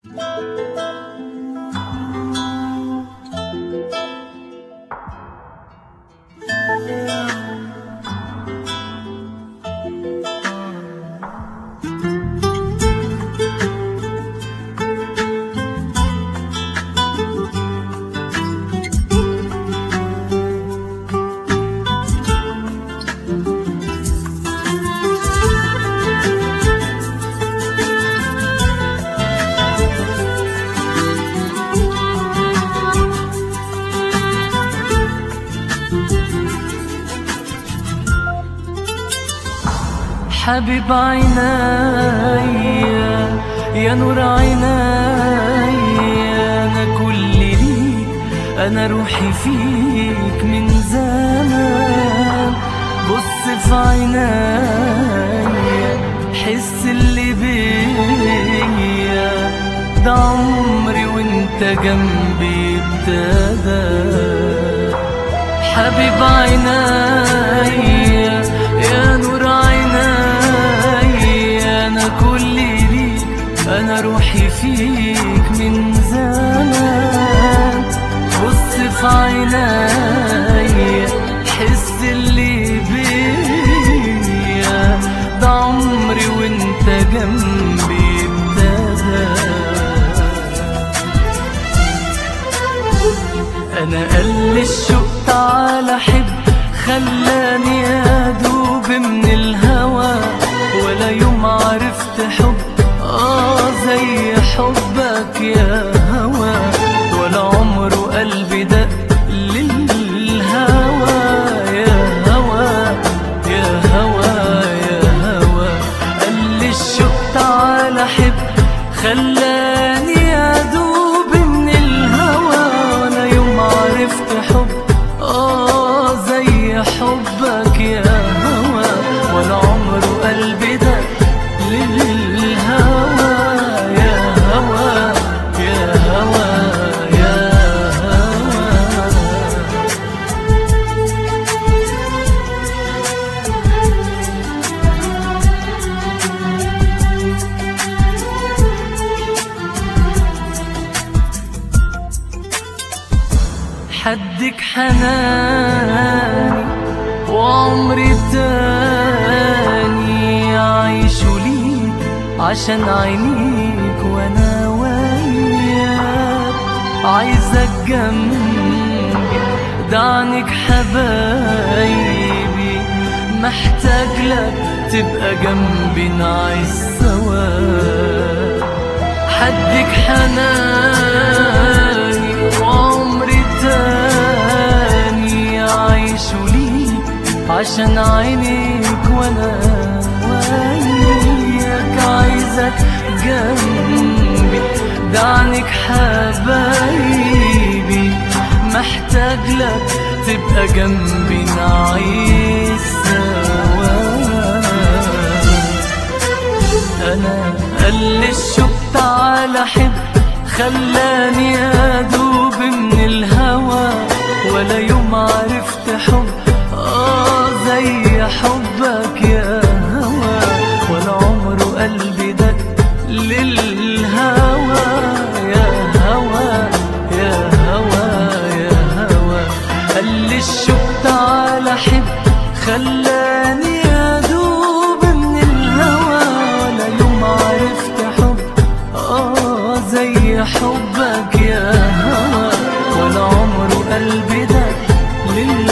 حبيب عينيا يا نور عينيا انا كل ليك انا روحي فيك من زمان بص في عينيا حس اللي بيا ده عمري وانت جنبي ابتدى حبيب عينيا يا نور عينيا انا كل ليك انا روحي فيك من زمان بص في عينيا حس اللي بيا ده عمري وانت جنبي ابتدى انا قل الشوق تعالى حب خلاني ادوب من الهوى ولا يوم عرفت حب اه زي حبك يا هوى ولا عمره قلبي دق للهوى يا هوى يا هوى يا هوى قال لي الشوق تعالى حب خلاني ادوب من الهوى ولا يوم عرفت حب اه زي حبك يا هوى ولا عمره قلبي ده للهوى يا هوى يا هوى يا هوى حدك حناني وعمري تاني عايش ليك عشان عينيك وانا وياك عايزك جنبي دعنك حبايبي محتاج لك تبقى جنبي نعيش سوا حدك حناني وعمري تاني عايش ليك عشان عينيك وانا وياك عايزك جنبي دعنك حبايبي محتاج لك تبقى جنبي نعيش سوا انا قل الشوق تعالى حب خلاني ادوب من الهوى ولا يوم عرفت حب اه زي حبك يا هوى ولا عمره قلبي دق للهوى يا هوى يا هوى يا هوى قال لي الشوق تعالى حب خلاني ادوب من الهوى ولا يوم عرفت حب اه زي حبك يا هوى ولا عمره قلبي ده لله